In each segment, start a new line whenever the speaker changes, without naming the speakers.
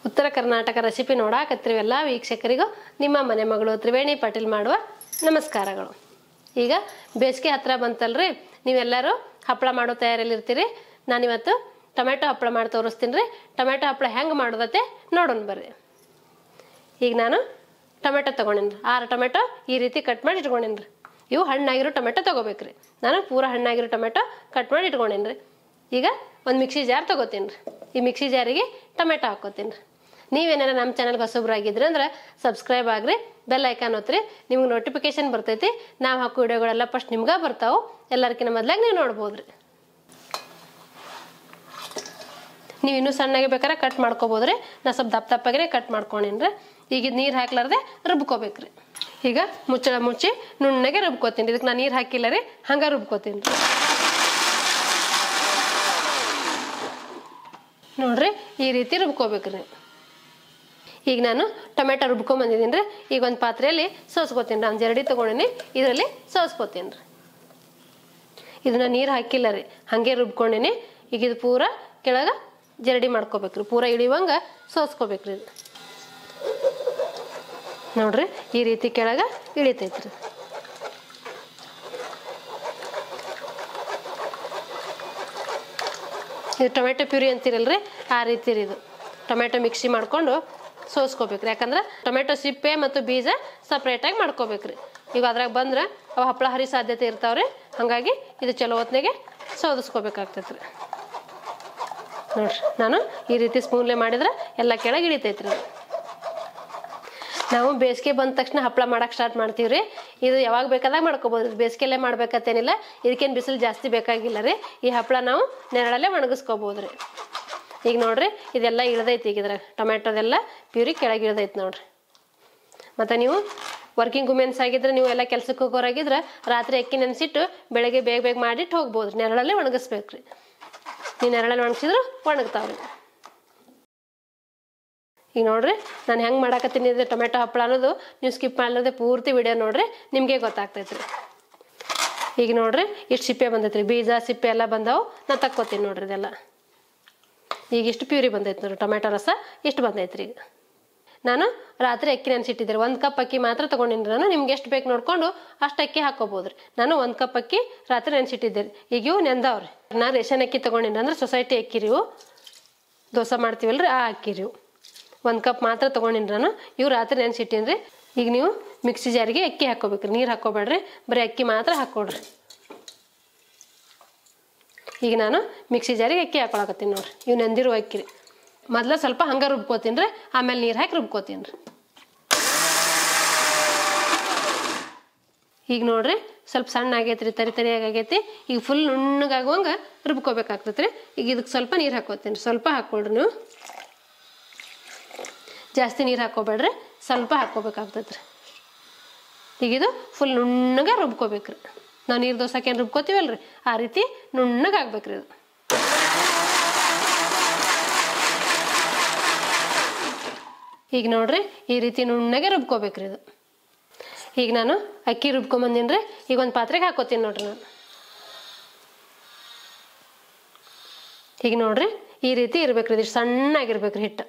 ಉತ್ತರ ಕರ್ನಾಟಕ ರೆಸಿಪಿ ನೋಡಾಕತ್ತಿರುವ ಎಲ್ಲ ವೀಕ್ಷಕರಿಗೂ ನಿಮ್ಮ ಮನೆ ಮಗಳು ತ್ರಿವೇಣಿ ಪಾಟೀಲ್ ಮಾಡುವ ನಮಸ್ಕಾರಗಳು ಈಗ ಬೇಸಿಗೆ ಹತ್ರ ಬಂತಲ್ರಿ ನೀವೆಲ್ಲರೂ ಹಪ್ಪಳ ಮಾಡೋ ತಯಾರಿಯಲ್ಲಿ ಇರ್ತೀರಿ ನಾನಿವತ್ತು ಟೊಮೆಟೊ ಹಪ್ಪಳ ಮಾಡಿ ತೋರಿಸ್ತೀನಿ ರೀ ಟೊಮೆಟೊ ಹಪ್ಪಳ ಹೆಂಗೆ ಮಾಡೋದತ್ತೆ ನೋಡೋಣ ಬರ್ರಿ ಈಗ ನಾನು ಟೊಮೆಟೊ ತೊಗೊಂಡೇನಿ ಆರು ಟೊಮೆಟೊ ಈ ರೀತಿ ಕಟ್ ಮಾಡಿ ಇಟ್ಕೊಂಡೇನಿ ರೀ ಇವು ಹಣ್ಣಾಗಿರೋ ಟೊಮೆಟೊ ತೊಗೋಬೇಕ್ರಿ ನಾನು ಪೂರ ಹಣ್ಣಾಗಿರೋ ಟೊಮೆಟೊ ಕಟ್ ಮಾಡಿ ಇಟ್ಕೊಂಡೇನಿ ರೀ ಈಗ ಒಂದು ಮಿಕ್ಸಿ ಜಾರ್ ತೊಗೋತೀನಿ ರೀ ಈ ಮಿಕ್ಸಿ ಜಾರಿಗೆ ಟೊಮೆಟೊ ಹಾಕ್ಕೋತೀನಿ ರೀ ನೀವೇನಾರ ನಮ್ಮ ಚಾನಲ್ಗೆ ಹೊಸಬ್ರಾಗಿದ್ರಿ ಅಂದ್ರೆ ಸಬ್ಸ್ಕ್ರೈಬ್ ಆಗ್ರಿ ಬೆಲ್ ಐಕಾನ್ ಒತ್ತಿರಿ ನಿಮ್ಗೆ ನೋಟಿಫಿಕೇಶನ್ ಬರ್ತೈತಿ ನಾವು ಹಾಕೋ ವಿಡಿಯೋಗಳೆಲ್ಲ ಫಸ್ಟ್ ನಿಮ್ಗೆ ಬರ್ತಾವೆ ಎಲ್ಲರಿಗಿಂತ ಮೊದ್ಲಾಗ ನೀವು ನೋಡ್ಬೋದು ರೀ ನೀವು ಇನ್ನೂ ಸಣ್ಣಗೆ ಬೇಕಾದ್ರೆ ಕಟ್ ಮಾಡ್ಕೋಬೋದ್ರಿ ನಾ ಸ್ವಲ್ಪ ದಪ್ಪ ದಪ್ಪಾಗೆ ಕಟ್ ಮಾಡ್ಕೊಂಡೇನ್ರಿ ಈಗ ನೀರು ಹಾಕ್ಲಾರ್ದೆ ರುಬ್ಕೋಬೇಕ್ರಿ ಈಗ ಮುಚ್ಚಳ ಮುಚ್ಚಿ ನುಣ್ಣಗೆ ರುಬ್ಕೋತೀನಿ ಇದಕ್ಕೆ ನಾನು ನೀರು ಹಾಕಿಲ್ಲ ರೀ ಹಂಗೆ ರುಬ್ಕೋತೀನಿ ರೀ ನೋಡ್ರಿ ಈ ರೀತಿ ರುಬ್ಕೋಬೇಕ್ರಿ ಈಗ ನಾನು ಟೊಮೆಟೊ ರುಬ್ಕೊಂಬಂದಿದ್ದೀನಿ ರೀ ಈಗ ಒಂದು ಪಾತ್ರೆಯಲ್ಲಿ ಸೋಸ್ಕೋತೀನಿ ರೀ ಒಂದು ಜರಡಿ ತೊಗೊಂಡಿನಿ ಇದರಲ್ಲಿ ಸೋಸ್ಕೋತೀನಿ ರೀ ಇದನ್ನ ನೀರು ಹಾಕಿಲ್ಲ ರೀ ಹಾಗೆ ರುಬ್ಕೊಂಡೇನಿ ಈಗ ಇದು ಪೂರ ಕೆಳಗೆ ಜರಡಿ ಮಾಡ್ಕೋಬೇಕ್ರಿ ಪೂರ ಇಳಿವಂಗೆ ಸೋಸ್ಕೋಬೇಕ್ರಿ ಇದು ನೋಡ್ರಿ ಈ ರೀತಿ ಕೆಳಗೆ ಇಳಿತೈತ್ರಿ ಇದು ಟೊಮೆಟೊ ಪ್ಯೂರಿ ಅಂತೀರಲ್ರಿ ಆ ರೀತಿ ರೀ ಇದು ಟೊಮೆಟೊ ಮಿಕ್ಸಿ ಮಾಡ್ಕೊಂಡು ಸೋಸ್ಕೋಬೇಕ್ರಿ ಯಾಕಂದ್ರೆ ಟೊಮೆಟೊ ಸಿಪ್ಪೆ ಮತ್ತು ಬೀಜ ಸಪ್ರೇಟಾಗಿ ಮಾಡ್ಕೋಬೇಕ್ರಿ ಈಗ ಅದ್ರಾಗ ಬಂದ್ರೆ ಅವು ಹಪ್ಪಳ ಹರಿ ಸಾಧ್ಯತೆ ಇರ್ತಾವ್ರಿ ಹಾಗಾಗಿ ಇದು ಚಲೋ ಹೊತ್ನಾಗೆ ಸೋದಿಸ್ಕೋಬೇಕಾಗ್ತೈತ್ರಿ ನೋಡ್ರಿ ನಾನು ಈ ರೀತಿ ಸ್ಪೂನ್ಲೆ ಮಾಡಿದ್ರೆ ಎಲ್ಲ ಕೆಳಗೆ ಇಳಿತೈತ್ರಿ ಇದು. ನಾವು ಬೇಸಿಗೆ ಬಂದ ತಕ್ಷಣ ಹಪ್ಪಳ ಮಾಡಕ್ಕೆ ಸ್ಟಾರ್ಟ್ ಮಾಡ್ತೀವಿ ರೀ ಇದು ಯಾವಾಗ ಬೇಕಾದಾಗ ಮಾಡ್ಕೋಬೋದು ಬೇಸಿಗೆಲ್ಲೇ ಮಾಡ್ಬೇಕತ್ತೇನಿಲ್ಲ ಇದಕ್ಕೇನು ಬಿಸಿಲು ಜಾಸ್ತಿ ಬೇಕಾಗಿಲ್ಲ ರೀ ಈ ಹಪ್ಪಳ ನಾವು ನೆರಳಲ್ಲೇ ಒಣಗಿಸ್ಕೋಬೋದು ರೀ ಈಗ ನೋಡ್ರಿ ಇದೆಲ್ಲ ಇಳ್ದೈತಿ ಈಗ ಇದ್ರಾಗ ಟೊಮೆಟೊದೆಲ್ಲ ಪ್ಯೂರಿ ಕೆಳಗೆ ಇಳ್ದೈತಿ ನೋಡ್ರಿ ಮತ್ತು ನೀವು ವರ್ಕಿಂಗ್ ವುಮೆನ್ಸ್ ಆಗಿದ್ರೆ ನೀವು ಎಲ್ಲ ಕೆಲ್ಸಕ್ಕೆ ಹೋಗೋರಾಗಿದ್ರೆ ರಾತ್ರಿ ಅಕ್ಕಿ ನೆನೆಸಿಟ್ಟು ಬೆಳಗ್ಗೆ ಬೇಗ ಬೇಗ ಮಾಡಿಟ್ಟು ಹೋಗ್ಬೋದು ರೀ ನೆರಳಲ್ಲೇ ಒಣಗಿಸ್ಬೇಕು ರೀ ನೀವು ನೆರಳಲ್ಲಿ ಒಣಗಿಸಿದ್ರೆ ಒಣಗ್ತಾವ್ರಿ ಈಗ ನೋಡ್ರಿ ನಾನು ಹೆಂಗೆ ಮಾಡಾಕತ್ತೀನಿ ಇದು ಟೊಮೆಟೊ ಹಪ್ಪಳ ಅನ್ನೋದು ನೀವು ಸ್ಕಿಪ್ ಮಾಡದೆ ಪೂರ್ತಿ ವಿಡಿಯೋ ನೋಡ್ರಿ ನಿಮಗೆ ಗೊತ್ತಾಗ್ತೈತೆ ರೀ ಈಗ ನೋಡ್ರಿ ಇಷ್ಟು ಸಿಪ್ಪೆ ಬಂದೈತೆ ರೀ ಬೀಜ ಸಿಪ್ಪೆ ಎಲ್ಲ ಬಂದಾವು ನಾನು ತಕ್ಕೋತೀನಿ ನೋಡ್ರಿ ಇದೆಲ್ಲ ಈಗ ಇಷ್ಟು ಪ್ಯೂರಿ ಬಂದೈತೆ ನೋಡ್ರಿ ಟೊಮೆಟೊ ರಸ ಇಷ್ಟು ಬಂದೈತೆ ರೀ ಈಗ ನಾನು ರಾತ್ರಿ ಅಕ್ಕಿ ನೆನೆಸಿಟ್ಟಿದ್ದೆ ಒಂದು ಕಪ್ ಅಕ್ಕಿ ಮಾತ್ರ ತೊಗೊಂಡಿನಿ ನಾನು ನಿಮ್ಗೆ ಎಷ್ಟು ಬೇಕು ನೋಡ್ಕೊಂಡು ಅಷ್ಟು ಅಕ್ಕಿ ಹಾಕೋಬೋದು ರೀ ನಾನು ಒಂದು ಕಪ್ ಅಕ್ಕಿ ರಾತ್ರಿ ನೆನೆಸಿಟ್ಟಿದ್ದೆ ರೀ ಈಗ ಇವು ನೆಂದವ್ರಿ ನಾನು ರೇಷನ್ ಅಕ್ಕಿ ತೊಗೊಂಡಿನಿ ಅಂದ್ರೆ ಸೊಸೈಟಿ ಅಕ್ಕಿ ರೀ ಇವು ದೋಸೆ ಮಾಡ್ತೀವಲ್ರಿ ಆ ಅಕ್ಕಿ ರೀ ಇವು ಒಂದು ಕಪ್ ಮಾತ್ರ ತೊಗೊಂಡಿನಿ ನಾನು ಇವು ರಾತ್ರಿ ನೆನೆಸಿಟ್ಟಿನಿ ರೀ ಈಗ ನೀವು ಮಿಕ್ಸಿ ಜಾರಿಗೆ ಅಕ್ಕಿ ಹಾಕ್ಕೋಬೇಕ್ರಿ ನೀರು ಹಾಕ್ಕೋಬೇಡ್ರಿ ಬರೀ ಅಕ್ಕಿ ಮಾತ್ರ ಹಾಕ್ಕೊಡ್ರಿ ಈಗ ನಾನು ಮಿಕ್ಸಿ ಜಾರಿಗೆ ಅಕ್ಕಿ ಹಾಕೊಳಕತ್ತೀನಿ ನೋಡ್ರಿ ಇವು ನೆಂದಿರುವ ಅಕ್ಕಿ ರೀ ಮೊದ್ಲು ಸ್ವಲ್ಪ ಹಂಗೆ ರುಬ್ಕೋತೀನಿ ರೀ ಆಮೇಲೆ ನೀರು ಹಾಕಿ ರುಬ್ಕೋತೀನಿ ರೀ ಈಗ ನೋಡ್ರಿ ಸ್ವಲ್ಪ ಸಣ್ಣ ಆಗೈತೆ ರೀ ತರಿ ತರಿಯಾಗಿ ಆಗೈತಿ ಈಗ ಫುಲ್ ನುಣ್ಣಗಾಗುವಂಗೆ ರುಬ್ಕೋಬೇಕಾಗ್ತೈತೆ ರೀ ಈಗ ಇದಕ್ಕೆ ಸ್ವಲ್ಪ ನೀರು ಹಾಕೋತೀನಿ ರೀ ಸ್ವಲ್ಪ ಹಾಕ್ಕೊಳ್ರಿ ನೀವು ಜಾಸ್ತಿ ನೀರು ಹಾಕ್ಕೋಬೇಡ್ರಿ ಸ್ವಲ್ಪ ಹಾಕ್ಕೋಬೇಕಾಗ್ತೈತೆ ರೀ ಈಗ ಇದು ಫುಲ್ ನುಣ್ಣಗೆ ರುಬ್ಕೋಬೇಕ್ರಿ ನಾವು ನೀರು ದೋಸಕ್ಕೆ ಏನು ರುಬ್ಕೋತೀವಲ್ರಿ ಆ ರೀತಿ ನುಣ್ಣಗೆ ಆಗ್ಬೇಕ್ರಿ ಇದು ಈಗ ನೋಡ್ರಿ ಈ ರೀತಿ ನುಣ್ಣಗೆ ರುಬ್ಕೋಬೇಕ್ರಿ ಇದು ಈಗ ನಾನು ಅಕ್ಕಿ ರುಬ್ಕೊಂಬಂದಿನಿ ರೀ ಈಗ ಒಂದು ಪಾತ್ರೆಗೆ ಹಾಕೋತೀನಿ ನೋಡ್ರಿ ನಾನು ಈಗ ನೋಡ್ರಿ ಈ ರೀತಿ ಇರ್ಬೇಕ್ರಿ ಇದು ಸಣ್ಣಾಗಿರ್ಬೇಕ್ರಿ ಹಿಟ್ಟು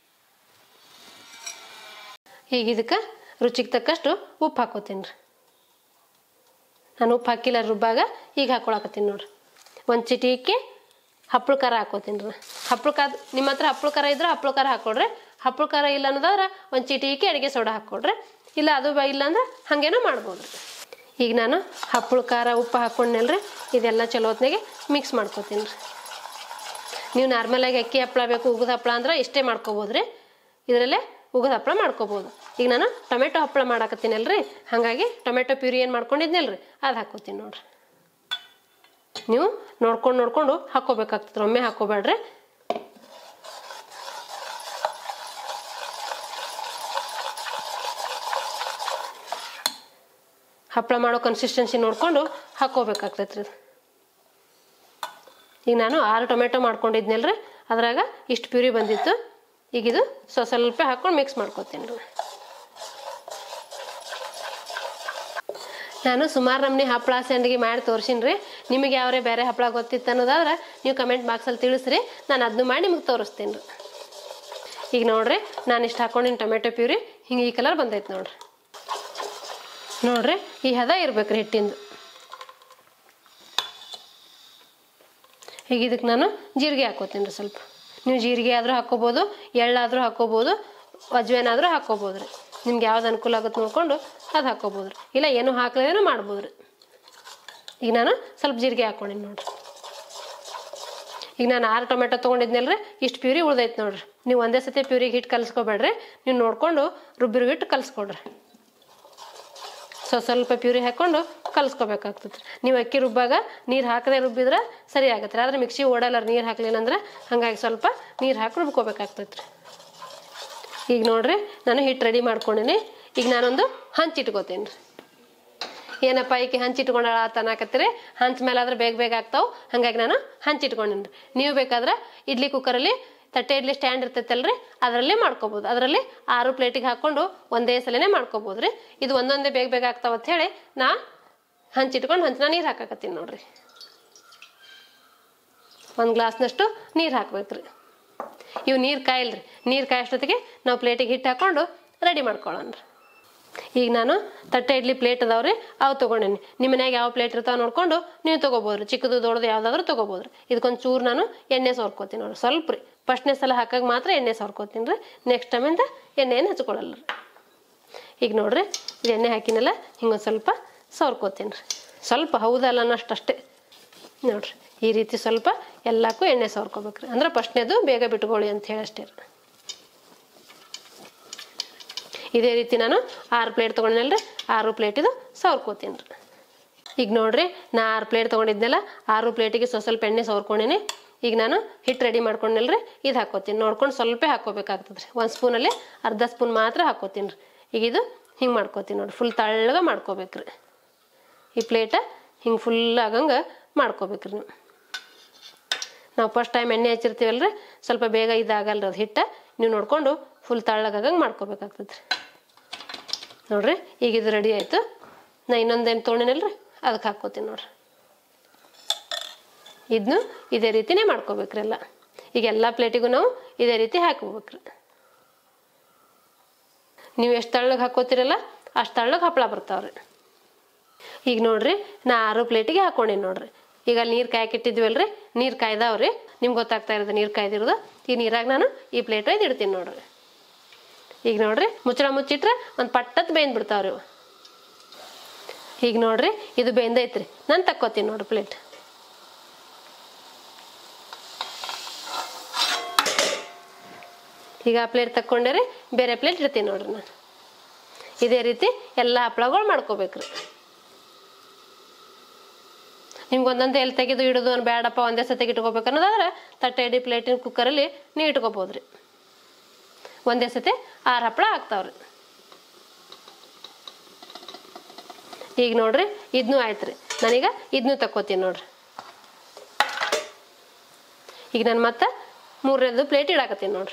ಈಗ ಇದಕ್ಕೆ ರುಚಿಗೆ ತಕ್ಕಷ್ಟು ಉಪ್ಪು ಹಾಕೋತೀನಿ ರೀ ನಾನು ಉಪ್ಪು ಹಾಕಿಲ್ಲ ರುಬ್ಬಾಗ ಈಗ ಹಾಕೊಳಕತ್ತೀನಿ ನೋಡ್ರಿ ಒಂದು ಚಿಟಿಕೆ ಹಪ್ಪಳ ಖಾರ ಹಾಕೋತೀನಿ ರೀ ಹಪ್ಪಳ ಖಾರ ನಿಮ್ಮ ಹತ್ರ ಹಪ್ಪಳ ಖಾರ ಇದ್ರೆ ಹಪ್ಪಳ ಖಾರ ಹಾಕೊಡ್ರಿ ಹಪ್ಪಳ ಖಾರ ಇಲ್ಲ ಅನ್ನೋದಾದ್ರೆ ಒಂದು ಚಿಟಿಕೆ ಅಡುಗೆ ಸೋಡಾ ಹಾಕ್ಕೊಡ್ರಿ ಇಲ್ಲ ಅದು ಬ- ಇಲ್ಲ ಅಂದ್ರೆ ಹಾಗೇನೋ ಮಾಡ್ಬೋದು ರೀ ಈಗ ನಾನು ಹಪ್ಪಳ ಖಾರ ಉಪ್ಪು ಹಾಕ್ಕೊಂಡ್ನಲ್ರಿ ಇದೆಲ್ಲ ಚಲೋ ಹೊತ್ನಾಗೆ ಮಿಕ್ಸ್ ಮಾಡ್ಕೊತೀನಿ ರೀ ನೀವು ನಾರ್ಮಲಾಗಿ ಅಕ್ಕಿ ಹಪ್ಪಳ ಬೇಕು ಉಗಿದ ಹಪ್ಪಳ ಅಂದ್ರೆ ಇಷ್ಟೇ ಮಾಡ್ಕೋಬೋದು ರೀ ಇದರಲ್ಲೇ ಉಗಿದ ಹಪ್ಪಳ ಮಾಡ್ಕೋಬೋದು ಈಗ ನಾನು ಟೊಮೆಟೊ ಹಪ್ಪಳ ಮಾಡಾಕತ್ತೀನಲ್ರಿ ಹಾಗಾಗಿ ಟೊಮೆಟೊ ಪ್ಯೂರಿ ಏನು ಮಾಡ್ಕೊಂಡಿದ್ನಲ್ರಿ ಅದು ಹಾಕೋತೀನಿ ನೋಡ್ರಿ ನೀವು ನೋಡ್ಕೊಂಡು ನೋಡ್ಕೊಂಡು ಹಾಕೋಬೇಕಾಗ್ತದೆ ಒಮ್ಮೆ ಹಾಕೋಬೇಡ್ರಿ ಹಪ್ಪಳ ಮಾಡೋ ಕನ್ಸಿಸ್ಟೆನ್ಸಿ ನೋಡ್ಕೊಂಡು ಹಾಕೋಬೇಕಾಗ್ತೈತೆ ರೀ ಈಗ ನಾನು ಆರು ಟೊಮೆಟೊ ಮಾಡ್ಕೊಂಡಿದ್ನಲ್ರಿ ಅದ್ರಾಗ ಇಷ್ಟು ಪ್ಯೂರಿ ಬಂದಿತ್ತು ಈಗ ಇದು ಸ್ವ ಸ್ವಲ್ಪ ಹಾಕ್ಕೊಂಡು ಮಿಕ್ಸ್ ಮಾಡ್ಕೊತೀನಿ ರೀ ನಾನು ಸುಮಾರು ನಮ್ನಿ ಹಪ್ಪಳ ಸಂಡಿಗೆ ಮಾಡಿ ತೋರ್ಸಿನಿ ರೀ ನಿಮಗೆ ಯಾವ್ರೆ ಬೇರೆ ಹಪ್ಪಳ ಗೊತ್ತಿತ್ತು ಅನ್ನೋದಾದ್ರೆ ನೀವು ಕಮೆಂಟ್ ಬಾಕ್ಸಲ್ಲಿ ತಿಳಿಸ್ರಿ ನಾನು ಅದನ್ನು ಮಾಡಿ ನಿಮಗೆ ತೋರಿಸ್ತೀನಿ ರೀ ಈಗ ನೋಡ್ರಿ ನಾನು ಇಷ್ಟು ಹಾಕೊಂಡಿನಿ ಟೊಮೆಟೊ ಪ್ಯೂರಿ ಹಿಂಗೆ ಈ ಕಲರ್ ಬಂದೈತೆ ನೋಡ್ರಿ ನೋಡ್ರಿ ಈ ಹದ ಇರ್ಬೇಕ್ರಿ ಹಿಟ್ಟಿಂದು ಈಗ ಇದಕ್ಕೆ ನಾನು ಜೀರಿಗೆ ಹಾಕೋತೀನಿ ರೀ ಸ್ವಲ್ಪ ನೀವು ಜೀರಿಗೆ ಆದರೂ ಹಾಕೋಬೋದು ಎಳ್ಳಾದರೂ ಹಾಕೋಬೋದು ಅಜ್ವೇನಾದರೂ ಹಾಕೋಬೋದು ರೀ ನಿಮ್ಗೆ ಯಾವ್ದು ಅನುಕೂಲ ಆಗುತ್ತೆ ನೋಡ್ಕೊಂಡು ಅದು ಹಾಕೋಬೋದು ರೀ ಇಲ್ಲ ಏನು ಹಾಕಲೇನೂ ಮಾಡ್ಬೋದು ರೀ ಈಗ ನಾನು ಸ್ವಲ್ಪ ಜೀರಿಗೆ ಹಾಕೊಂಡಿನಿ ನೋಡ್ರಿ ಈಗ ನಾನು ಆರು ಟೊಮೆಟೊ ತೊಗೊಂಡಿದ್ನಲ್ರಿ ಇಷ್ಟು ಪ್ಯೂರಿ ಉಳ್ದೈತೆ ನೋಡ್ರಿ ನೀವು ಒಂದೇ ಸತಿ ಪ್ಯೂರಿಗೆ ಹಿಟ್ಟು ಕಲಿಸ್ಕೊಬೇಡ್ರಿ ನೀವು ನೋಡ್ಕೊಂಡು ರುಬ್ಬಿರು ಹಿಟ್ಟು ಕಲಿಸ್ಕೊಡ್ರಿ ಸೊ ಸ್ವಲ್ಪ ಪ್ಯೂರಿ ಹಾಕ್ಕೊಂಡು ಕಲಿಸ್ಕೋಬೇಕಾಗ್ತದೆ ನೀವು ಅಕ್ಕಿ ರುಬ್ಬಾಗ ನೀರು ಹಾಕದೆ ರುಬ್ಬಿದ್ರೆ ಸರಿ ಆಗತ್ತೆ ರೀ ಆದ್ರೆ ಮಿಕ್ಸಿ ಓಡಲ್ಲ ನೀರು ಹಾಕ್ಲಿಲ್ಲ ಅಂದ್ರೆ ಹಾಗಾಗಿ ಸ್ವಲ್ಪ ನೀರು ಹಾಕಿ ರುಬ್ಕೋಬೇಕಾಗ್ತೈತೆ ರೀ ಈಗ ನೋಡ್ರಿ ನಾನು ಹಿಟ್ಟು ರೆಡಿ ಮಾಡ್ಕೊಂಡಿನಿ ಈಗ ನಾನೊಂದು ಹಂಚಿಟ್ಕೋತೀನಿ ರೀ ಏನಪ್ಪ ಈಕೆ ಹಂಚಿಟ್ಕೊಂಡಾಳ ತನಾಕತ್ತೀರಿ ಹಂಚ ಮೇಲೆ ಆದ್ರೆ ಬೇಗ ಬೇಗ ಆಗ್ತಾವೆ ಹಾಗಾಗಿ ನಾನು ಹಂಚಿಟ್ಕೊಂಡಿನಿ ರೀ ನೀವು ಬೇಕಾದ್ರೆ ಇಡ್ಲಿ ಕುಕ್ಕರಲ್ಲಿ ತಟ್ಟೆ ಇಡ್ಲಿ ಸ್ಟ್ಯಾಂಡ್ ಇರ್ತೈತಲ್ರಿ ಅದರಲ್ಲೇ ಮಾಡ್ಕೋಬೋದು ಅದರಲ್ಲಿ ಆರು ಪ್ಲೇಟಿಗೆ ಹಾಕ್ಕೊಂಡು ಒಂದೇ ಸಲನೇ ಮಾಡ್ಕೋಬೋದು ರೀ ಇದು ಒಂದೊಂದೇ ಬೇಗ ಬೇಗ ಆಗ್ತಾವ ಅಂತ ಹೇಳಿ ನಾ ಹಂಚಿಟ್ಕೊಂಡು ಹಂಚನ ನೀರು ಹಾಕಾಕತ್ತೀನಿ ನೋಡ್ರಿ ಒಂದು ಗ್ಲಾಸ್ನಷ್ಟು ನೀರು ಹಾಕ್ಬೇಕ್ರಿ ಇವು ನೀರು ಕಾಯಿಲ್ರಿ ನೀರು ಕಾಯೋಷ್ಟೊತ್ತಿಗೆ ನಾವು ಪ್ಲೇಟಿಗೆ ಹಿಟ್ಟು ಹಾಕ್ಕೊಂಡು ರೆಡಿ ಮಾಡ್ಕೊಳ್ಳೋಣ ಈಗ ನಾನು ತಟ್ಟೆ ಇಡ್ಲಿ ಪ್ಲೇಟ್ ಅದಾವ್ರಿ ಅವು ತೊಗೊಂಡೇನಿ ನಿಮ್ಮ ಮನ್ಯಾಗ ಯಾವ ಪ್ಲೇಟ್ ಇರ್ತಾವ ನೋಡ್ಕೊಂಡು ನೀವು ತೊಗೋಬೋದ್ರಿ ಚಿಕ್ಕದು ದೊಡ್ಡದು ಯಾವ್ದಾದ್ರು ತೊಗೋಬೋದ್ರಿ ಇದಕ್ಕೊಂದು ಚೂರು ನಾನು ಎಣ್ಣೆ ಸೋರ್ಕೋತೀನಿ ನೋಡ್ರಿ ಸ್ವಲ್ಪ ರೀ ಫಸ್ಟ್ನೇ ಸಲ ಹಾಕಾಗ ಮಾತ್ರ ಎಣ್ಣೆ ಸೋರ್ಕೋತೀನಿ ರೀ ನೆಕ್ಸ್ಟ್ ಟೈಮಿಂದ ಎಣ್ಣೆ ಏನು ಹಚ್ಕೊಳ್ಳಲ್ಲ ರೀ ಈಗ ನೋಡ್ರಿ ಇದು ಎಣ್ಣೆ ಹಾಕಿನಲ್ಲ ಹಿಂಗೊಂದು ಸ್ವಲ್ಪ ಸೋರ್ಕೋತೀನಿ ರೀ ಸ್ವಲ್ಪ ಹೌದಲ್ಲ ಅನ್ನೋಷ್ಟು ಅಷ್ಟೇ ನೋಡ್ರಿ ಈ ರೀತಿ ಸ್ವಲ್ಪ ಎಲ್ಲಕ್ಕೂ ಎಣ್ಣೆ ಸವರ್ಕೋಬೇಕ್ರಿ ಅಂದ್ರೆ ಫಸ್ಟ್ನೇದು ಬೇಗ ಬಿಟ್ಕೊಳ್ಳಿ ಅಂತ ಹೇಳಿ ಅಷ್ಟೇ ರೀ ಇದೇ ರೀತಿ ನಾನು ಆರು ಪ್ಲೇಟ್ ತೊಗೊಂಡಿನಲ್ರಿ ಆರು ಪ್ಲೇಟಿದು ಸವರ್ಕೋತೀನಿ ರೀ ಈಗ ನೋಡ್ರಿ ನಾ ಆರು ಪ್ಲೇಟ್ ತೊಗೊಂಡಿದ್ನಲ್ಲ ಆರು ಪ್ಲೇಟಿಗೆ ಸ್ವಲ್ಪ ಸ್ವಲ್ಪ ಎಣ್ಣೆ ಸವರ್ಕೊಂಡಿನಿ ಈಗ ನಾನು ಹಿಟ್ಟು ರೆಡಿ ಮಾಡ್ಕೊಂಡಲ್ರಿ ಇದು ಹಾಕೋತೀನಿ ನೋಡ್ಕೊಂಡು ಸ್ವಲ್ಪ ಹಾಕೋಬೇಕಾಗ್ತದೆ ರೀ ಒಂದು ಸ್ಪೂನಲ್ಲಿ ಅರ್ಧ ಸ್ಪೂನ್ ಮಾತ್ರ ಹಾಕೋತೀನಿ ರೀ ಈಗ ಇದು ಹಿಂಗೆ ಮಾಡ್ಕೋತೀನಿ ನೋಡ್ರಿ ಫುಲ್ ತಳ್ಳಗ ಮಾಡ್ಕೋಬೇಕ್ರಿ ಈ ಪ್ಲೇಟ ಹಿಂಗೆ ಫುಲ್ ಆಗಂಗೆ ಮಾಡ್ಕೋಬೇಕ್ರಿ ನೀವು ನಾವು ಫಸ್ಟ್ ಟೈಮ್ ಎಣ್ಣೆ ಹಚ್ಚಿರ್ತೀವಲ್ರಿ ಸ್ವಲ್ಪ ಬೇಗ ಇದಾಗಲ್ರಿ ಅದು ಹಿಟ್ಟ ನೀವು ನೋಡ್ಕೊಂಡು ಫುಲ್ ತಳ್ಳಗಾಗಂಗೆ ಮಾಡ್ಕೋಬೇಕಾಗ್ತದೆ ರೀ ನೋಡ್ರಿ ಈಗ ಇದು ರೆಡಿ ಆಯಿತು ನಾ ಇನ್ನೊಂದೇನು ತೊಗೊಂಡಿನಲ್ರಿ ಅದಕ್ಕೆ ಹಾಕ್ಕೋತೀನಿ ನೋಡ್ರಿ ಇದನ್ನು ಇದೇ ರೀತಿನೇ ಮಾಡ್ಕೋಬೇಕ್ರಿ ಎಲ್ಲ ಈಗ ಎಲ್ಲ ಪ್ಲೇಟಿಗೂ ನಾವು ಇದೇ ರೀತಿ ಹಾಕೋಬೇಕ್ರಿ ನೀವು ಎಷ್ಟು ತಳ್ಳಗೆ ಹಾಕೋತಿರಲ್ಲ ಅಷ್ಟು ತಳ್ಳಗೆ ಹಪ್ಪಳ ಬರ್ತಾವ್ರಿ ಈಗ ನೋಡ್ರಿ ನಾ ಆರು ಪ್ಲೇಟಿಗೆ ಹಾಕೊಂಡೀನಿ ನೋಡ್ರಿ ಈಗ ಅಲ್ಲಿ ನೀರು ಕಾಯಕ್ಕಿಟ್ಟಿದ್ವಲ್ರಿ ನೀರು ಕಾಯ್ದಾವ್ರಿ ನಿಮ್ಗೆ ಗೊತ್ತಾಗ್ತಾ ಇರೋದು ನೀರು ಕಾಯ್ದಿರೋದು ಈ ನೀರಾಗ ನಾನು ಈ ಪ್ಲೇಟ್ ಒಯ್ದು ಇಡ್ತೀನಿ ನೋಡ್ರಿ ಈಗ ನೋಡ್ರಿ ಮುಚ್ಚಳ ಮುಚ್ಚಿಟ್ರೆ ಒಂದು ಪಟ್ಟತ್ ಬೇಯ್ದು ಬಿಡ್ತಾವ್ರಿ ಇವು ಈಗ ನೋಡ್ರಿ ಇದು ಬೆಂದೈತ್ರಿ ನಾನು ತಕ್ಕೋತೀನಿ ನೋಡ್ರಿ ಪ್ಲೇಟ್ ಈಗ ಆ ಪ್ಲೇಟ್ ತಕ್ಕೊಂಡೆ ರೀ ಬೇರೆ ಪ್ಲೇಟ್ ಇಡ್ತೀನಿ ನೋಡ್ರಿ ನಾನು ಇದೇ ರೀತಿ ಎಲ್ಲ ಹಪ್ಪಳಗಳು ಮಾಡ್ಕೋಬೇಕ್ರಿ ನಿಮ್ಗೆ ಒಂದೊಂದು ಎಲ್ಲಿ ತೆಗೆದು ಇಡೋದು ಅನ್ ಬೇಡಪ್ಪ ಒಂದೇ ಸತಿಗೆ ಇಟ್ಕೋಬೇಕು ಅನ್ನೋದಾದ್ರೆ ತಟ್ಟೆ ಇಡಿ ಪ್ಲೇಟಿನ ಕುಕ್ಕರಲ್ಲಿ ನೀವು ಇಟ್ಕೋಬೋದ್ರಿ ಒಂದೇ ಸತಿ ಆರು ಹಪ್ಪಳ ಆಗ್ತಾವ್ರಿ ಈಗ ನೋಡ್ರಿ ಇದನ್ನೂ ಆಯ್ತು ರೀ ನಾನೀಗ ಇದನ್ನೂ ತಕ್ಕೋತೀನಿ ನೋಡ್ರಿ ಈಗ ನಾನು ಮತ್ತೆ ಮೂರನೇದು ಪ್ಲೇಟ್ ಇಡಾಕತ್ತೀನಿ ನೋಡ್ರಿ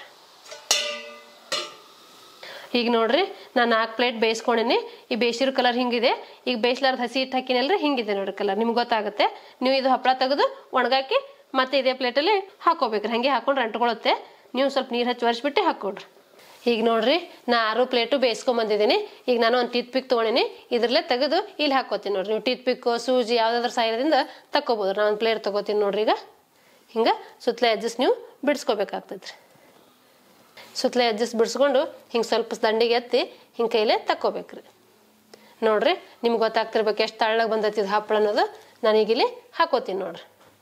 ಈಗ ನೋಡ್ರಿ ನಾನು ನಾಲ್ಕು ಪ್ಲೇಟ್ ಬೇಯಿಸ್ಕೊಂಡಿನಿ ಈ ಬೇಯಿಸಿರೋ ಕಲರ್ ಹಿಂಗಿದೆ ಈಗ ಬೇಯಿಸ್ಲಾರ್ದು ಹಸಿ ಹಿಟ್ಟು ಹಾಕಿನಲ್ರಿ ಹಿಂಗಿದೆ ನೋಡ್ರಿ ಕಲರ್ ನಿಮ್ಗೆ ಗೊತ್ತಾಗುತ್ತೆ ನೀವು ಇದು ಹಪ್ಪಳ ತೆಗೆದು ಒಣಗಾಕಿ ಮತ್ತೆ ಇದೇ ಪ್ಲೇಟಲ್ಲಿ ಹಾಕೋಬೇಕ್ರಿ ಹಾಗೆ ಹಾಕೊಂಡ್ರೆ ಅಂಟ್ಕೊಳ್ಳುತ್ತೆ ನೀವು ಸ್ವಲ್ಪ ನೀರು ಹಚ್ಚಿ ಒರೆಸ್ಬಿಟ್ಟು ಹಾಕ್ಕೊಡ್ರಿ ಈಗ ನೋಡ್ರಿ ನಾ ಆರು ಪ್ಲೇಟು ಬೇಯಿಸ್ಕೊಂಬಂದಿದ್ದೀನಿ ಈಗ ನಾನು ಒಂದು ಟೀತ್ ಪಿಕ್ ತೊಗೊಂಡಿನಿ ಇದ್ರಲ್ಲೇ ತೆಗೆದು ಇಲ್ಲಿ ಹಾಕೋತೀನಿ ನೋಡ್ರಿ ನೀವು ಟೀತ್ ಪಿಕ್ಕು ಸೂಜಿ ಯಾವುದಾದ್ರೂ ಸಾಯದಿಂದ ತಕ್ಕೋಬೋದು ನಾನು ಒಂದು ಪ್ಲೇಟ್ ತೊಗೋತೀನಿ ನೋಡ್ರಿ ಈಗ ಹಿಂಗೆ ಸುತ್ತಲೇ ಅಡ್ಜಸ್ಟ್ ನೀವು ಬಿಡಿಸ್ಕೋಬೇಕಾಗ್ತೈತ್ರಿ ಸುತ್ತಲೇ ಅಡ್ಜಸ್ಟ್ ಬಿಡಿಸ್ಕೊಂಡು ಹಿಂಗೆ ಸ್ವಲ್ಪ ದಂಡಿಗೆ ಎತ್ತಿ ಹಿಂಗೆ ಕೈಲೇ ತಕ್ಕೋಬೇಕ್ರಿ ನೋಡ್ರಿ ನಿಮ್ಗೆ ಗೊತ್ತಾಗ್ತಿರ್ಬೇಕು ಎಷ್ಟು ತಳ್ಳಗೆ ಬಂದೈತಿ ಇದು ಹಪ್ಪಳ ಅನ್ನೋದು ನಾನೀಗ ಇಲ್ಲಿ ಹಾಕೋತೀನಿ ನೋಡ್ರಿ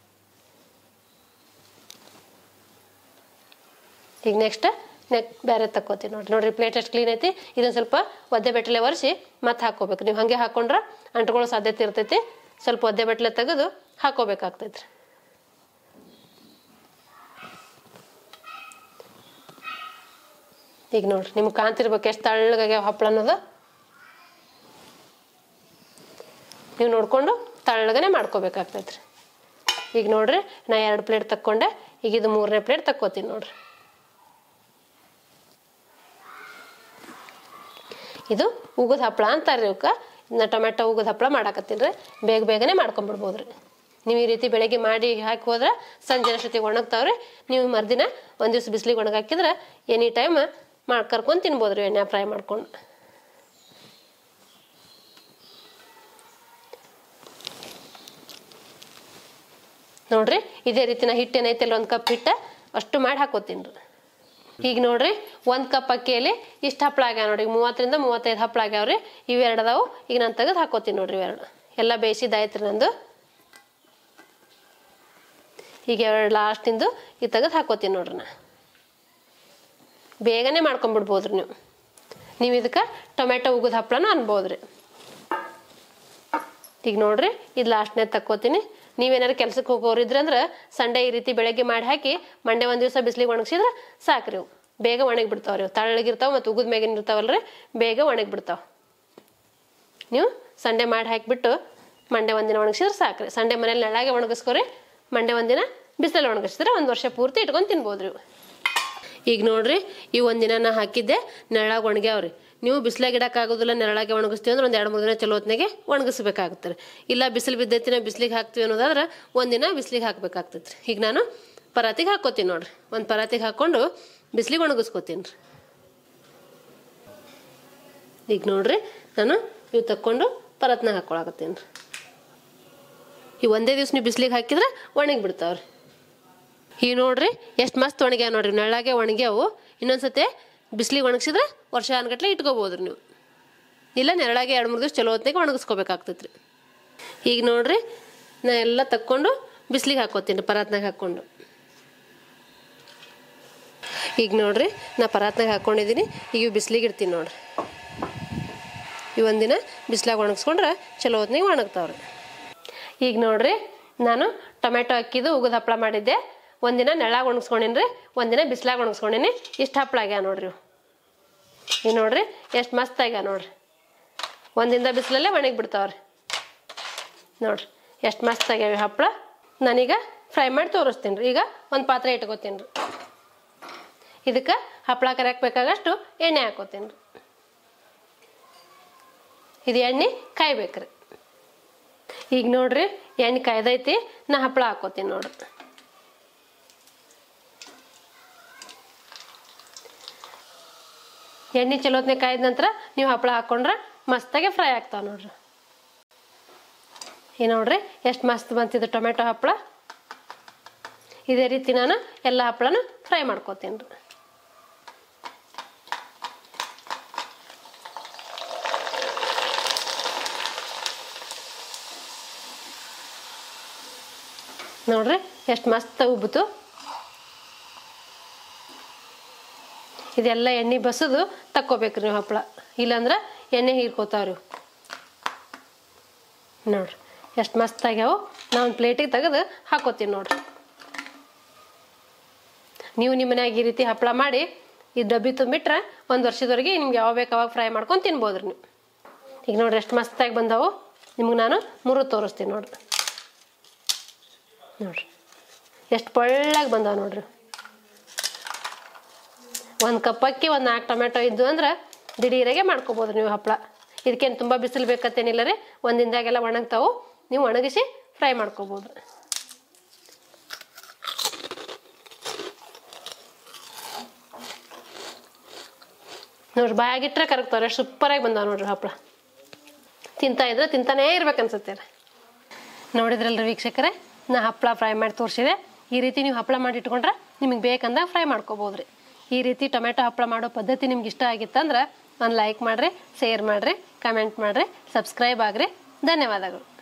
ಈಗ ನೆಕ್ಸ್ಟ್ ನೆಕ್ ಬೇರೆ ತಕ್ಕೋತೀನಿ ನೋಡ್ರಿ ನೋಡ್ರಿ ಪ್ಲೇಟ್ ಎಷ್ಟು ಕ್ಲೀನ್ ಐತಿ ಇದೊಂದು ಸ್ವಲ್ಪ ಒದ್ದೆ ಬೆಟ್ಟಲೆ ಒರೆಸಿ ಮತ್ತೆ ಹಾಕೋಬೇಕು ನೀವು ಹಾಗೆ ಹಾಕೊಂಡ್ರೆ ಅಂಟ್ಕೊಳ್ಳೋ ಸಾಧ್ಯತೆ ಇರ್ತೈತಿ ಸ್ವಲ್ಪ ಒದ್ದೆ ಬೆಟ್ಟಲೆ ತೆಗೆದು ಹಾಕೋಬೇಕಾಗ್ತೈತ್ರಿ ಈಗ ನೋಡ್ರಿ ನಿಮ್ಗೆ ಕಾಣ್ತಿರ್ಬೇಕು ಎಷ್ಟು ತಳ್ಳಗಾಗ್ಯಾವ ಹಪ್ಪಳ ಅನ್ನೋದು ನೀವು ನೋಡ್ಕೊಂಡು ತಳ್ಳಗನೆ ಮಾಡ್ಕೋಬೇಕಾಗ್ತೈತ್ರಿ ಈಗ ನೋಡ್ರಿ ನಾ ಎರಡು ಪ್ಲೇಟ್ ತಕ್ಕೊಂಡೆ ಈಗ ಇದು ಮೂರನೇ ಪ್ಲೇಟ್ ತಕ್ಕೋತೀನಿ ನೋಡ್ರಿ ಇದು ಉಗದ ಹಪ್ಪಳ ಅಂತಾರೆ ಇವಕ್ಕೆ ಇದನ್ನ ಟೊಮೆಟೊ ಉಗದ ಹಪ್ಪಳ ಮಾಡಾಕತ್ತೀನಿ ರೀ ಬೇಗ ಬೇಗನೆ ಮಾಡ್ಕೊಂಬಿಡ್ಬೋದು ರೀ ನೀವು ಈ ರೀತಿ ಬೆಳಗ್ಗೆ ಮಾಡಿ ಹಾಕಿ ಹೋದ್ರೆ ಸಂಜೆ ಅಷ್ಟೊತ್ತಿಗೆ ಒಣಗ್ತಾವ್ರಿ ನೀವು ಮರುದಿನ ಒಂದು ದಿವ್ಸ ಬಿಸಿಲಿಗೆ ಒಣಗಿ ಹಾಕಿದ್ರೆ ಎನಿ ಟೈಮ್ ಮಾಡಿ ಕರ್ಕೊಂಡು ತಿನ್ಬೋದು ರೀ ಎಣ್ಣೆ ಫ್ರೈ ಮಾಡ್ಕೊಂಡು ನೋಡ್ರಿ ಇದೇ ರೀತಿ ನಾ ಹಿಟ್ಟು ಏನೈತೆ ಒಂದು ಕಪ್ ಹಿಟ್ಟ ಅಷ್ಟು ಮಾಡಿ ಹಾಕೋತೀನಿ ರೀ ಈಗ ನೋಡ್ರಿ ಒಂದು ಕಪ್ ಅಕ್ಕಿಯಲ್ಲಿ ಇಷ್ಟು ಹಪ್ಪಳ ಆಗ್ಯಾವ ನೋಡ್ರಿ ಮೂವತ್ತರಿಂದ ಮೂವತ್ತೈದು ಹಪ್ಪಳ ಆಗ್ಯಾವ್ರಿ ಇವೆರಡು ಅದಾವು ಈಗ ನಾನು ತೆಗೆದು ಹಾಕೋತೀನಿ ನೋಡ್ರಿ ಇವೆರಡು ಎಲ್ಲ ಬೇಯಿಸಿದಾಯ್ತು ರೀ ನಂದು ಈಗ ಎರಡು ಲಾಸ್ಟಿಂದು ಈಗ ತೆಗೆದು ಹಾಕೋತೀನಿ ನೋಡ್ರಿ ನಾ ಬೇಗನೆ ಮಾಡ್ಕೊಂಬಿಡ್ಬೋದ್ರಿ ನೀವು ನೀವು ಇದಕ್ಕೆ ಟೊಮೆಟೊ ಉಗಿದ ಹಪ್ಪಳನೂ ಅನ್ಬೋದ್ರಿ ಈಗ ನೋಡ್ರಿ ಇದು ಲಾಸ್ಟ್ನೇ ತಕ್ಕೋತೀನಿ ನೀವೇನಾರು ಕೆಲ್ಸಕ್ಕೆ ಹೋಗೋರಿದ್ರೆ ಅಂದ್ರೆ ಸಂಡೆ ಈ ರೀತಿ ಬೆಳಗ್ಗೆ ಮಾಡಿ ಹಾಕಿ ಮಂಡೆ ಒಂದು ದಿವಸ ಬಿಸಿಲಿಗೆ ಒಣಗಿಸಿದ್ರೆ ಸಾಕ್ರಿ ಇವು ಬೇಗ ಒಣಗಿ ಬಿಡ್ತಾವ್ರಿ ಇವು ತಳ್ಳಗಿರ್ತಾವ ಮತ್ತು ಉಗಿದ ಮೇಗಿನ ಇರ್ತಾವಲ್ರಿ ಬೇಗ ಒಣಗಿ ಬಿಡ್ತಾವ ನೀವು ಸಂಡೆ ಮಾಡಿ ಹಾಕಿಬಿಟ್ಟು ಮಂಡೆ ಒಂದಿನ ಒಣಗಿಸಿದ್ರೆ ಸಾಕ್ರಿ ಸಂಡೆ ಮನೇಲಿ ನೆಳಾಗೆ ಒಣಗಿಸ್ಕೊರಿ ಮಂಡೆ ಒಂದಿನ ಬಿಸಿಲಲ್ಲಿ ಒಣಗಿಸಿದ್ರೆ ಒಂದು ವರ್ಷ ಪೂರ್ತಿ ಇಟ್ಕೊಂಡು ತಿನ್ಬೋದ್ರಿ ಇವು ಈಗ ನೋಡ್ರಿ ಈ ಒಂದಿನ ನಾ ಹಾಕಿದ್ದೆ ನೆರಳಾಗ ಒಣಗ್ಯಾವ್ರಿ ನೀವು ಬಿಸಿಲಾಗ ಇಡಕ್ಕಾಗೋದಿಲ್ಲ ನೆರಳಾಗೆ ಒಣಗಿಸ್ತೀವಿ ಅಂದ್ರೆ ಒಂದು ಎರಡು ಮೂರು ದಿನ ಚಲೋ ಹೊತ್ನಾಗೆ ಒಣಗಿಸ್ಬೇಕಾಗುತ್ತೆ ರೀ ಇಲ್ಲ ಬಿಸಿಲು ಬಿದ್ದೈತಿ ನಾ ಬಿಸಿಲಿಗೆ ಹಾಕ್ತೀವಿ ಅನ್ನೋದಾದ್ರೆ ಒಂದಿನ ಬಿಸಿಲಿಗೆ ಹಾಕ್ಬೇಕಾಗ್ತೈತೆ ರೀ ಈಗ ನಾನು ಪರಾತಿಗೆ ಹಾಕ್ಕೋತೀನಿ ನೋಡ್ರಿ ಒಂದು ಪರಾತಿಗೆ ಹಾಕ್ಕೊಂಡು ಬಿಸಿಲಿಗೆ ಒಣಗಿಸ್ಕೋತೀನಿ ರೀ ಈಗ ನೋಡ್ರಿ ನಾನು ಇವು ತಕ್ಕೊಂಡು ಪರತ್ನಾಗ ಹಾಕೊಳಕತ್ತೀನಿ ರೀ ಈ ಒಂದೇ ದಿವ್ಸ ನೀವು ಬಿಸಿಲಿಗೆ ಹಾಕಿದ್ರೆ ಒಣಗಿ ಬಿಡ್ತಾವ್ರಿ ಈಗ ನೋಡ್ರಿ ಎಷ್ಟು ಮಸ್ತ್ ಒಣಗ್ಯಾವ ನೋಡ್ರಿ ನೆಳ್ಳಾಗೆ ಒಣಗ್ಯಾವು ಇನ್ನೊಂದ್ಸತಿ ಬಿಸಿಲಿಗೆ ಒಣಗಿಸಿದ್ರೆ ವರ್ಷ ಅನ್ಗಟ್ಲೆ ಇಟ್ಕೋಬೋದ್ರಿ ನೀವು ಇಲ್ಲ ನೆರಳಾಗೆ ಎರಡು ಮೂರು ದಿವಸ ಚಲೋ ಹೊತ್ತಿಗೆ ಒಣಗಿಸ್ಕೋಬೇಕಾಗ್ತೈತೆ ರೀ ಈಗ ನೋಡ್ರಿ ನಾ ಎಲ್ಲ ತಕ್ಕೊಂಡು ಬಿಸಿಲಿಗೆ ಹಾಕೋತೀನಿ ರೀ ಪರಾತ್ನಾಗ ಹಾಕ್ಕೊಂಡು ಈಗ ನೋಡ್ರಿ ನಾ ಪರಾತ್ನಾಗ ಹಾಕ್ಕೊಂಡಿದ್ದೀನಿ ಈಗ ಇವು ಬಿಸಿಲಿಗೆ ಇಡ್ತೀನಿ ನೋಡ್ರಿ ಈ ಒಂದಿನ ಬಿಸಿಲಾಗ ಒಣಗಿಸ್ಕೊಂಡ್ರೆ ಚಲೋ ಹೊತ್ತಿಗೆ ಒಣಗ್ತಾವ್ರಿ ಈಗ ನೋಡ್ರಿ ನಾನು ಟೊಮೆಟೊ ಅಕ್ಕಿದು ಉಗಿದ ಹಪ್ಪಳ ಮಾಡಿದ್ದೆ ಒಂದಿನ ನೆಳಾಗ ಒಣಗಿಸ್ಕೊಂಡೀನಿ ರೀ ಒಂದಿನ ಬಿಸಿಲಾಗ ಒಣಗಿಸ್ಕೊಂಡೀನಿ ಇಷ್ಟು ಹಪ್ಪಳ ಆಗ್ಯಾವ ನೋಡ್ರಿ ಇವು. ಈಗ ನೋಡ್ರಿ ಎಷ್ಟು ಮಸ್ತ್ ಆಗ್ಯಾವ ನೋಡ್ರಿ ಒಂದಿಂದ ಬಿಸಿಲಲ್ಲೇ ಒಣಗಿ ಬಿಡ್ತಾವ್ರಿ ನೋಡ್ರಿ ಎಷ್ಟು ಮಸ್ತ್ ಆಗ್ಯಾವ ಈ ಹಪ್ಪಳ ನಾನೀಗ ಫ್ರೈ ಮಾಡಿ ತೋರಿಸ್ತೀನಿ ರೀ ಈಗ ಒಂದು ಪಾತ್ರೆ ಇಟ್ಕೋತೀನಿ ರೀ ಇದಕ್ಕೆ ಹಪ್ಪಳ ಕರಿಯಕ್ಕೆ ಬೇಕಾಗಷ್ಟು ಎಣ್ಣೆ ಹಾಕೋತೀನಿ ರೀ ಇದು ಎಣ್ಣೆ ಕಾಯ್ಬೇಕ್ರಿ ಈಗ ನೋಡ್ರಿ ಎಣ್ಣೆ ಕಾಯ್ದೈತಿ ನಾ ಹಪ್ಪಳ ಹಾಕೋತೀನಿ ನೋಡ್ರಿ ಎಣ್ಣೆ ಚಲೋತ್ನೆ ಕಾಯ್ದ ನಂತರ ನೀವು ಹಪ್ಪಳ ಹಾಕ್ಕೊಂಡ್ರೆ ಮಸ್ತಾಗೆ ಫ್ರೈ ಆಗ್ತಾವ ನೋಡ್ರಿ ಈ ನೋಡ್ರಿ ಎಷ್ಟು ಮಸ್ತ್ ಬಂತಿದ್ದು ಟೊಮೆಟೊ ಹಪ್ಪಳ ಇದೇ ರೀತಿ ನಾನು ಎಲ್ಲ ಹಪ್ಪಳನ ಫ್ರೈ ಮಾಡ್ಕೋತೀನಿ ರೀ ನೋಡ್ರಿ ಎಷ್ಟು ಮಸ್ತ್ ಉಬ್ಬಿತು ಇದೆಲ್ಲ ಎಣ್ಣೆ ಬಸದು ತಕ್ಕೋಬೇಕ್ರಿ ನೀವು ಹಪ್ಪಳ ಇಲ್ಲಾಂದ್ರೆ ಎಣ್ಣೆ ಹೀರ್ಕೋತಾವ್ರಿ ಇವು. ನೋಡ್ರಿ ಎಷ್ಟು ಮಸ್ತ್ ಆಗ್ಯಾವು ನಾ ಒಂದು ಪ್ಲೇಟಿಗೆ ತೆಗೆದು ಹಾಕೋತೀನಿ ನೋಡ್ರಿ ನೀವು ನಿಮ್ಮ ಮನ್ಯಾಗ ಈ ರೀತಿ ಹಪ್ಪಳ ಮಾಡಿ ಈ ಡಬ್ಬಿ ತುಂಬಿಟ್ರೆ ಒಂದು ವರ್ಷದವರೆಗೆ ನಿಮ್ಗೆ ಯಾವಾಗ ಬೇಕು ಅವಾಗ ಫ್ರೈ ಮಾಡ್ಕೊಂಡು ತಿನ್ಬೋದ್ರಿ ನೀವು ಈಗ ನೋಡ್ರಿ ಎಷ್ಟು ಮಸ್ತಾಗಿ ಬಂದಾವು ನಿಮ್ಗೆ ನಾನು ಮೂರು ತೋರಿಸ್ತೀನಿ ನೋಡ್ರಿ ನೋಡ್ರಿ ಎಷ್ಟು ಪಳ್ಳಾಗಿ ಬಂದಾವ ನೋಡ್ರಿ ಒಂದು ಕಪ್ ಅಕ್ಕಿ ಒಂದು ನಾಲ್ಕು ಟೊಮೆಟೊ ಇದ್ದು ಅಂದ್ರೆ ದಿಢೀರಾಗೆ ಮಾಡ್ಕೋಬೋದು ನೀವು ಹಪ್ಪಳ ಇದಕ್ಕೇನು ತುಂಬ ಬಿಸಿಲು ಬೇಕತ್ತೇನಿಲ್ಲ ರೀ ಒಂದು ದಿನದಾಗೆಲ್ಲ ಒಣಗ್ತಾವು ನೀವು ಒಣಗಿಸಿ ಫ್ರೈ ಮಾಡ್ಕೋಬೋದು ನೋಡ್ರಿ ಬಾಯಾಗಿಟ್ರೆ ಕರಗ್ತಾವ್ರೆ ಸೂಪರಾಗಿ ಬಂದಾವ ನೋಡ್ರಿ ಹಪ್ಪಳ ತಿಂತಾ ಇದ್ರೆ ತಿಂತಾನೇ ಇರ್ಬೇಕು ಅನ್ಸುತ್ತೆ ರೀ ನೋಡಿದ್ರಲ್ರಿ ವೀಕ್ಷಕರೇ ನಾ ಹಪ್ಪಳ ಫ್ರೈ ಮಾಡಿ ತೋರಿಸಿದೆ ಈ ರೀತಿ ನೀವು ಹಪ್ಪಳ ಮಾಡಿ ಇಟ್ಕೊಂಡ್ರೆ ನಿಮಗೆ ಬೇಕಂದಾಗ ಫ್ರೈ ಮಾಡ್ಕೋಬೋದು ರೀ ಈ ರೀತಿ ಟೊಮೆಟೊ ಹಪ್ಪಳ ಮಾಡೋ ಪದ್ಧತಿ ನಿಮ್ಗೆ ಇಷ್ಟ ಆಗಿತ್ತಂದ್ರೆ ಒಂದು ಲೈಕ್ ಮಾಡಿರಿ ಶೇರ್ ಮಾಡಿರಿ ಕಮೆಂಟ್ ಮಾಡಿರಿ ಸಬ್ಸ್ಕ್ರೈಬ್ ಆಗ್ರಿ ಧನ್ಯವಾದಗಳು